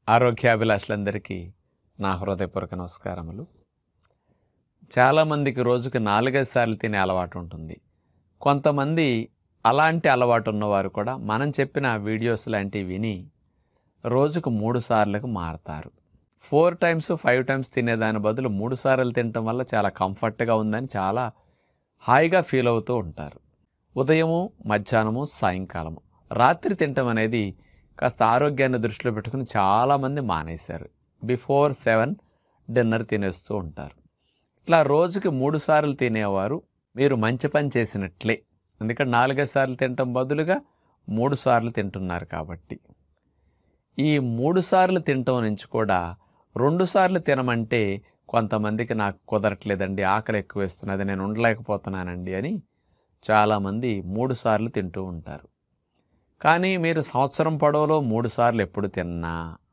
ఆరోగ్యాభిలాషులందరికీ నా హృదయపూర్వక నమస్కారములు చాలామందికి రోజుకి నాలుగైదు సార్లు తినే అలవాటు ఉంటుంది కొంతమంది అలాంటి అలవాటు ఉన్నవారు కూడా మనం చెప్పిన వీడియోస్ లాంటివి విని రోజుకు మూడు సార్లకు మారతారు ఫోర్ టైమ్స్ ఫైవ్ టైమ్స్ తినేదాని బదులు మూడు సార్లు తినటం వల్ల చాలా కంఫర్ట్గా ఉందని చాలా హాయిగా ఫీల్ అవుతూ ఉంటారు ఉదయము మధ్యాహ్నము సాయంకాలము రాత్రి తినటం అనేది కాస్త ఆరోగ్యాన్ని దృష్టిలో పెట్టుకుని చాలామంది మానేశారు బిఫోర్ సెవెన్ డిన్నర్ తినేస్తూ ఉంటారు ఇట్లా రోజుకి మూడు సార్లు తినేవారు మీరు మంచి పని చేసినట్లే ఎందుకంటే నాలుగైదు సార్లు తినటం బదులుగా మూడు సార్లు తింటున్నారు కాబట్టి ఈ మూడు సార్లు తినటం నుంచి కూడా రెండు సార్లు తినమంటే కొంతమందికి నాకు కుదరట్లేదండి ఆకలి ఎక్కువ వేస్తున్నది నేను ఉండలేకపోతున్నానండి అని చాలామంది మూడు సార్లు తింటూ ఉంటారు కానీ మీరు సంవత్సరం పొడవులో మూడు సార్లు ఎప్పుడు తిన్నా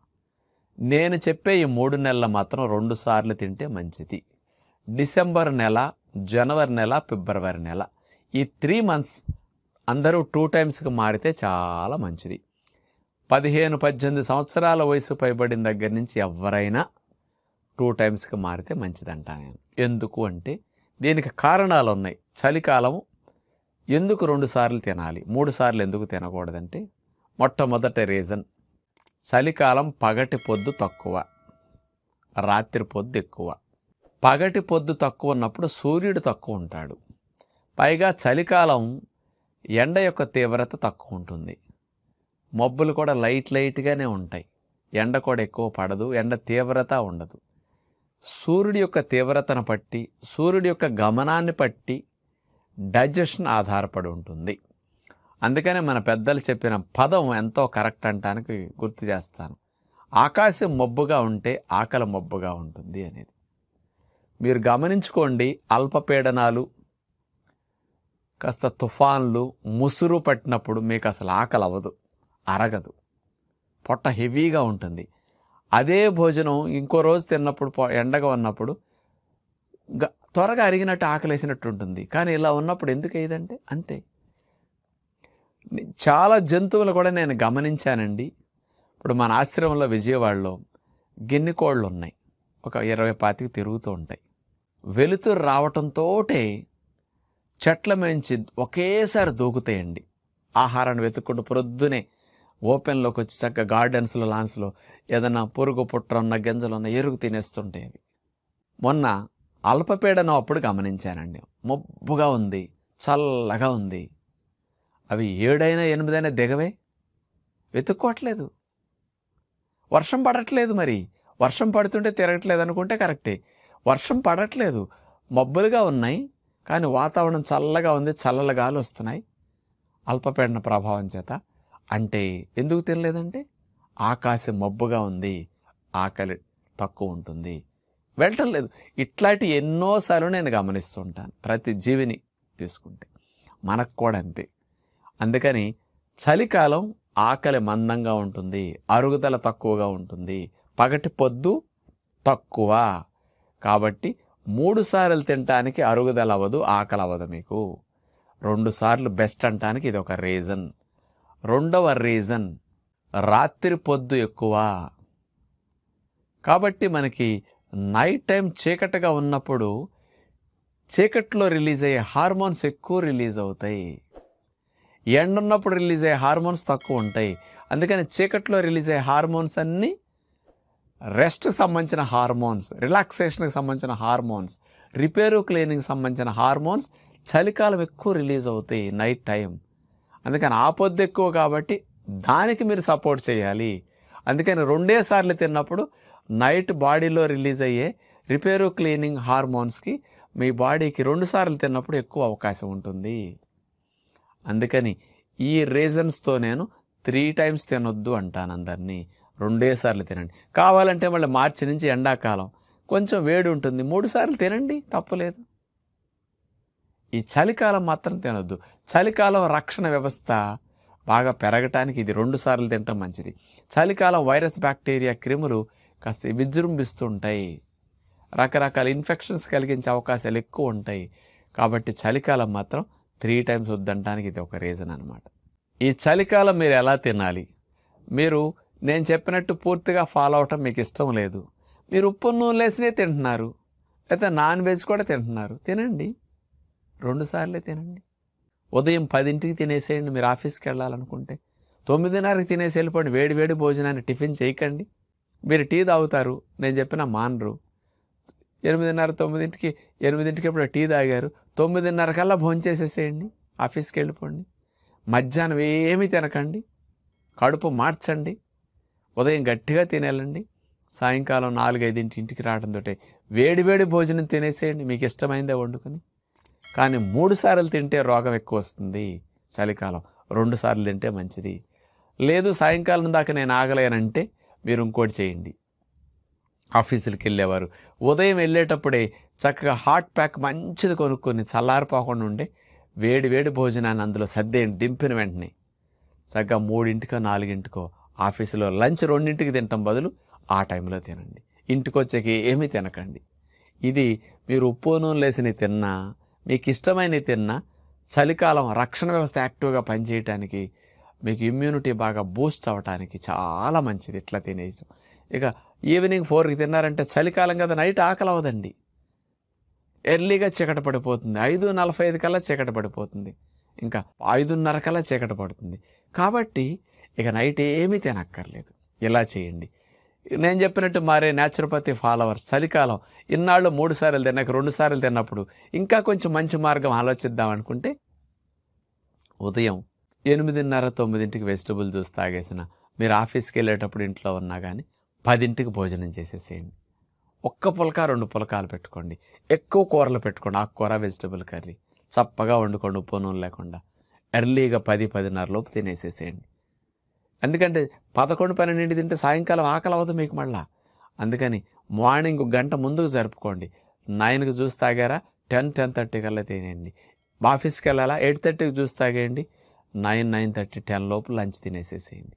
నేను చెప్పే ఈ మూడు నెలల మాత్రం రెండు సార్లు తింటే మంచిది డిసెంబర్ నెల జనవరి నెల ఫిబ్రవరి నెల ఈ త్రీ మంత్స్ అందరూ టూ టైమ్స్కి మారితే చాలా మంచిది పదిహేను పద్దెనిమిది సంవత్సరాల వయసు పైబడిన దగ్గర నుంచి ఎవరైనా టూ టైమ్స్కి మారితే మంచిదంటా నేను ఎందుకు అంటే దీనికి కారణాలు ఉన్నాయి చలికాలం ఎందుకు రెండు సార్లు తినాలి మూడు సార్లు ఎందుకు తినకూడదంటే మొట్టమొదటి రీజన్ చలికాలం పగటి పొద్దు తక్కువ రాత్రి పొద్దు ఎక్కువ పగటి పొద్దు తక్కువ ఉన్నప్పుడు సూర్యుడు తక్కువ ఉంటాడు పైగా చలికాలం ఎండ యొక్క తీవ్రత తక్కువ ఉంటుంది మబ్బులు కూడా లైట్ లైట్గానే ఉంటాయి ఎండ కూడా ఎక్కువ పడదు ఎండ తీవ్రత ఉండదు సూర్యుడి యొక్క తీవ్రతను బట్టి సూర్యుడి యొక్క గమనాన్ని బట్టి డైజెషన్ ఆధారపడి ఉంటుంది అందుకనే మన పెద్దలు చెప్పిన పదం ఎంతో కరెక్ట్ అంటానికి గుర్తు చేస్తాను ఆకాశం మబ్బుగా ఉంటే ఆకలి మబ్బుగా ఉంటుంది అనేది మీరు గమనించుకోండి అల్పపీడనాలు కాస్త తుఫాన్లు ముసురు పట్టినప్పుడు మీకు అసలు ఆకలి అవ్వదు అరగదు పొట్ట హెవీగా ఉంటుంది అదే భోజనం ఇంకో రోజు తిన్నప్పుడు పొ- ఎండగా ఉన్నప్పుడు గ- త్వరగా అరిగినట్టు ఆకలేసినట్టు ఉంటుంది కానీ ఇలా ఉన్నప్పుడు ఎందుకు అయ్యేదంటే అంతే ని- చాలా జంతువులు కూడా నేను గమనించానండి ఇప్పుడు మన ఆశ్రమంలో విజయవాడలో గిన్నె కోళ్ళు ఉన్నాయి ఒక ఇరవై పాతికి తిరుగుతూ ఉంటాయి వెలుతురు రావటంతో చెట్ల మించి ఒకేసారి దూకుతాయండి ఆహారాన్ని వెతుక్కుంటూ ప్రొద్దునే ఓపెన్లోకి వచ్చి చక్కగా గార్డెన్స్లో లాన్స్లో ఏదైనా పురుగు పుట్ర ఉన్న గింజలు ఉన్న ఎరుగు తినేస్తుంటాయి అవి మొన్న అల్పపీడనం అప్పుడు గమనించానండి మబ్బుగా ఉంది చల్లగా ఉంది అవి ఏడైనా ఎనిమిదైనా దిగవే వెతుక్కోవట్లేదు వర్షం పడట్లేదు మరి వర్షం పడుతుంటే తిరగట్లేదు అనుకుంటే కరెక్టే వర్షం పడట్లేదు మబ్బులుగా ఉన్నాయి కానీ వాతావరణం చల్లగా ఉంది చల్లల గాలి వస్తున్నాయి అల్పపీడన ప్రభావం చేత అంటే ఎందుకు తినలేదంటే ఆకాశం మబ్బుగా ఉంది ఆకలి తక్కువ ఉంటుంది వెళ్ళటం లేదు ఇట్లాంటి ఎన్నోసార్లు నేను గమనిస్తూ ఉంటాను ప్రతి జీవిని తీసుకుంటే మనకు కూడా అంతే అందుకని చలికాలం ఆకలి మందంగా ఉంటుంది అరుగుదల తక్కువగా ఉంటుంది పగటి పొద్దు తక్కువ కాబట్టి మూడు సార్లు తినటానికి అరుగుదల అవ్వదు ఆకలి అవ్వదు మీకు రెండు సార్లు బెస్ట్ అంటానికి ఇది ఒక రీజన్ రెండవ రీజన్ రాత్రి పొద్దు ఎక్కువ కాబట్టి మనకి నైట్ టైం చీకటిగా ఉన్నప్పుడు చీకట్లో రిలీజ్ అయ్యే హార్మోన్స్ ఎక్కువ రిలీజ్ అవుతాయి ఎండ ఉన్నప్పుడు రిలీజ్ అయ్యే హార్మోన్స్ తక్కువ ఉంటాయి అందుకని చీకట్లో రిలీజ్ అయ్యే హార్మోన్స్ అన్నీ రెస్ట్ సంబంధించిన హార్మోన్స్ రిలాక్సేషన్కి సంబంధించిన హార్మోన్స్ రిపేరు క్లీనింగ్ సంబంధించిన హార్మోన్స్ చలికాలం ఎక్కువ రిలీజ్ అవుతాయి నైట్ టైం అందుకని ఆ పొద్దు ఎక్కువ కాబట్టి దానికి మీరు సపోర్ట్ చేయాలి అందుకని రెండే సార్లు తిన్నప్పుడు నైట్ బాడీలో రిలీజ్ అయ్యే రిపేరు క్లీనింగ్ హార్మోన్స్కి మీ బాడీకి రెండు సార్లు తిన్నప్పుడు ఎక్కువ అవకాశం ఉంటుంది అందుకని ఈ రీజన్స్తో నేను త్రీ టైమ్స్ తినొద్దు అంటాను అందరినీ రెండే సార్లు తినండి కావాలంటే మళ్ళీ మార్చి నుంచి ఎండాకాలం కొంచెం వేడి ఉంటుంది మూడు సార్లు తినండి తప్పులేదు ఈ చలికాలం మాత్రం తినొద్దు చలికాలం రక్షణ వ్యవస్థ బాగా పెరగటానికి ఇది రెండు సార్లు తినటం మంచిది చలికాలం వైరస్ బ్యాక్టీరియా క్రిములు కాస్త విజృంభిస్తుంటాయి రకరకాల ఇన్ఫెక్షన్స్ కలిగించే అవకాశాలు ఎక్కువ ఉంటాయి కాబట్టి చలికాలం మాత్రం త్రీ టైమ్స్ వద్దంటానికి ఇది ఒక రీజన్ అనమాట ఈ చలికాలం మీరు ఎలా తినాలి మీరు నేను చెప్పినట్టు పూర్తిగా ఫాలో అవటం మీకు ఇష్టం లేదు మీరు ఉప్పు నూనె వేసినే తింటున్నారు లేకపోతే నాన్ వెజ్ కూడా తింటున్నారు తినండి రెండు సార్లే తినండి ఉదయం పదింటికి తినేసేయండి మీరు ఆఫీస్కి వెళ్ళాలనుకుంటే తొమ్మిదిన్నరకి తినేసి వెళ్ళిపోండి వేడి వేడి భోజనాన్ని టిఫిన్ చేయకండి మీరు టీ తాగుతారు నేను చెప్పిన మానరు ఎనిమిదిన్నర తొమ్మిదింటికి ఎనిమిదింటికి ఎప్పుడు టీ తాగారు తొమ్మిదిన్నర కల్లా భోజనం చేసేసేయండి ఆఫీస్కి వెళ్ళిపోండి మధ్యాహ్నం ఏమీ తినకండి కడుపు మార్చండి ఉదయం గట్టిగా తినేలండి సాయంకాలం నాలుగైదింటి ఇంటికి రావడంతో వేడి వేడి భోజనం తినేసేయండి మీకు ఇష్టమైందే వండుకొని కానీ మూడు సార్లు తింటే రోగం ఎక్కువ వస్తుంది చలికాలం రెండు సార్లు తింటే మంచిది లేదు సాయంకాలం దాకా నేను ఆగలేనంటే మీరు ఇంకోటి చేయండి ఆఫీసులకు వెళ్ళేవారు ఉదయం వెళ్ళేటప్పుడే చక్కగా హాట్ ప్యాక్ మంచిది కొనుక్కొని చల్లారిపోకుండా ఉండే వేడి వేడి భోజనాన్ని అందులో సర్దేయండి దింపిన వెంటనే చక్కగా మూడింటికో నాలుగింటికో ఆఫీసులో లంచ్ రెండింటికి తినటం బదులు ఆ టైంలో తినండి ఇంటికి వచ్చాక ఏమీ తినకండి ఇది మీరు ఉప్పు నూనె లేసినవి తిన్నా మీకు ఇష్టమైనవి తిన్నా చలికాలం రక్షణ వ్యవస్థ యాక్టివ్గా పనిచేయటానికి మీకు ఇమ్యూనిటీ బాగా బూస్ట్ అవ్వటానికి చాలా మంచిది ఇట్లా తినేయడం ఇక ఈవినింగ్ ఫోర్కి తిన్నారంటే చలికాలం కదా నైట్ ఆకలి అవ్వదండి ఎర్లీగా చీకట పడిపోతుంది ఐదు నలభై ఐదు కల్లా చీకట పడిపోతుంది ఇంకా ఐదున్నర కల్లా చీకట పడుతుంది కాబట్టి ఇక నైట్ ఏమీ తినక్కర్లేదు ఇలా చేయండి నేను చెప్పినట్టు మారే న్యాచురోపతి ఫాలోవర్స్ చలికాలం ఇన్నాళ్ళు మూడు సార్లు తిన్నాక రెండు సార్లు తిన్నప్పుడు ఇంకా కొంచెం మంచి మార్గం ఆలోచిద్దాం అనుకుంటే ఉదయం ఎనిమిదిన్నర తొమ్మిదింటికి వెజిటబుల్ జ్యూస్ తాగేసిన మీరు ఆఫీస్కి వెళ్ళేటప్పుడు ఇంట్లో ఉన్నా కానీ పదింటికి భోజనం చేసేసేయండి ఒక్క పులక రెండు పులకాలు పెట్టుకోండి ఎక్కువ కూరలు పెట్టుకోండి ఆకుకూర వెజిటబుల్ కర్రీ చప్పగా వండుకోండి ఉప్పు నూనె లేకుండా ఎర్లీగా పది పదిన్నర లోపు తినేసేసేయండి ఎందుకంటే పదకొండు పన్నెండింటి తింటే సాయంకాలం ఆకలి అవ్వదు మీకు మళ్ళా అందుకని మార్నింగ్ ఒక గంట ముందుకు జరుపుకోండి నైన్కి జ్యూస్ తాగారా టెన్ టెన్ థర్టీ కల్లా తినేయండి ఆఫీస్కి వెళ్ళాలా ఎయిట్ థర్టీకి జ్యూస్ తాగేయండి నైన్ నైన్ థర్టీ టెన్ లోపు లంచ్ తినేసేసేయండి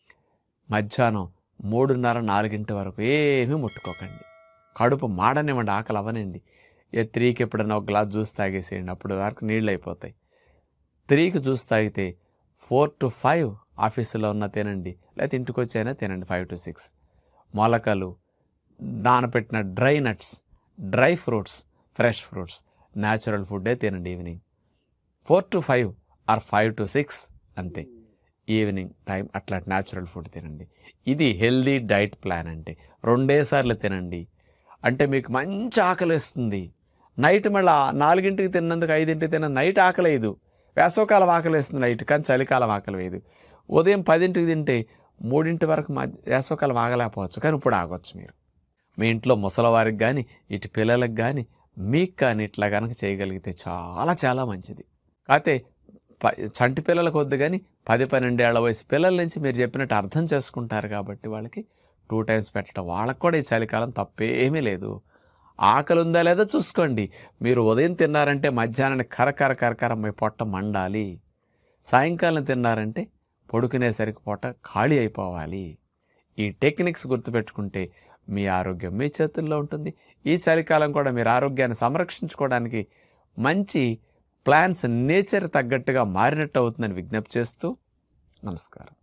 మధ్యాహ్నం మూడున్నర నాలుగింటి వరకు ఏమీ ముట్టుకోకండి కడుపు మాడనివ్వండి ఆకలి అవ్వనండి ఏ త్రీకి ఎప్పుడైనా ఒక గ్లాస్ జ్యూస్ తాగేసేయండి అప్పుడు వరకు నీళ్ళు అయిపోతాయి త్రీకి జ్యూస్ తాగితే ఫోర్ టు ఫైవ్ ఆఫీసులో ఉన్న తినండి లేకపోతే ఇంటికి వచ్చైనా తినండి ఫైవ్ టు సిక్స్ మొలకలు నానబెట్టిన dry nuts dry fruits fresh fruits natural ఫుడ్డే తినండి evening four to five or five to six అంతే ఈవినింగ్ టైం అట్లా న్యాచురల్ ఫుడ్ తినండి ఇది హెల్దీ డైట్ ప్లాన్ అంటే రెండే సార్లు తినండి అంటే మీకు మంచి ఆకలి వేస్తుంది నైట్ మళ్ళీ నాలుగింటికి తిన్నందుకు ఐదింటికి తిన్న నైట్ ఆకలేదు వేసవకాలం ఆకలి వేస్తుంది నైట్ కానీ చలికాలం ఆకలి వేయదు ఉదయం పదింటికి తింటే మూడింటి వరకు మధ్య వేసవకాలం ఆగలేకపోవచ్చు కానీ ఇప్పుడు ఆగొచ్చు మీరు మీ ఇంట్లో ముసలివారికి కానీ ఇటు పిల్లలకు కానీ మీకు కానీ ఇట్లా కనుక చేయగలిగితే చాలా చాలా మంచిది కాకపోతే ప- చంటి పిల్లలకు వద్దు కానీ పది పన్నెండేళ్ల వయసు పిల్లల నుంచి మీరు చెప్పినట్టు అర్థం చేసుకుంటారు కాబట్టి వాళ్ళకి టూ టైమ్స్ పెట్టడం వాళ్ళకి కూడా ఈ చలికాలం తప్పేమీ లేదు ఆకలి ఉందా లేదా చూసుకోండి మీరు ఉదయం తిన్నారంటే మధ్యాహ్నాన్ని కరకర కరకర మీ పొట్ట మండాలి సాయంకాలం తిన్నారంటే పడుకునేసరికి పొట్ట ఖాళీ అయిపోవాలి ఈ టెక్నిక్స్ గుర్తుపెట్టుకుంటే మీ ఆరోగ్యం మీ చేతుల్లో ఉంటుంది ఈ చలికాలం కూడా మీరు ఆరోగ్యాన్ని సంరక్షించుకోవడానికి మంచి ప్లాన్స్ నేచర్ తగ్గట్టుగా మారినట్టు అవుతుందని విజ్ఞప్తి చేస్తూ నమస్కారం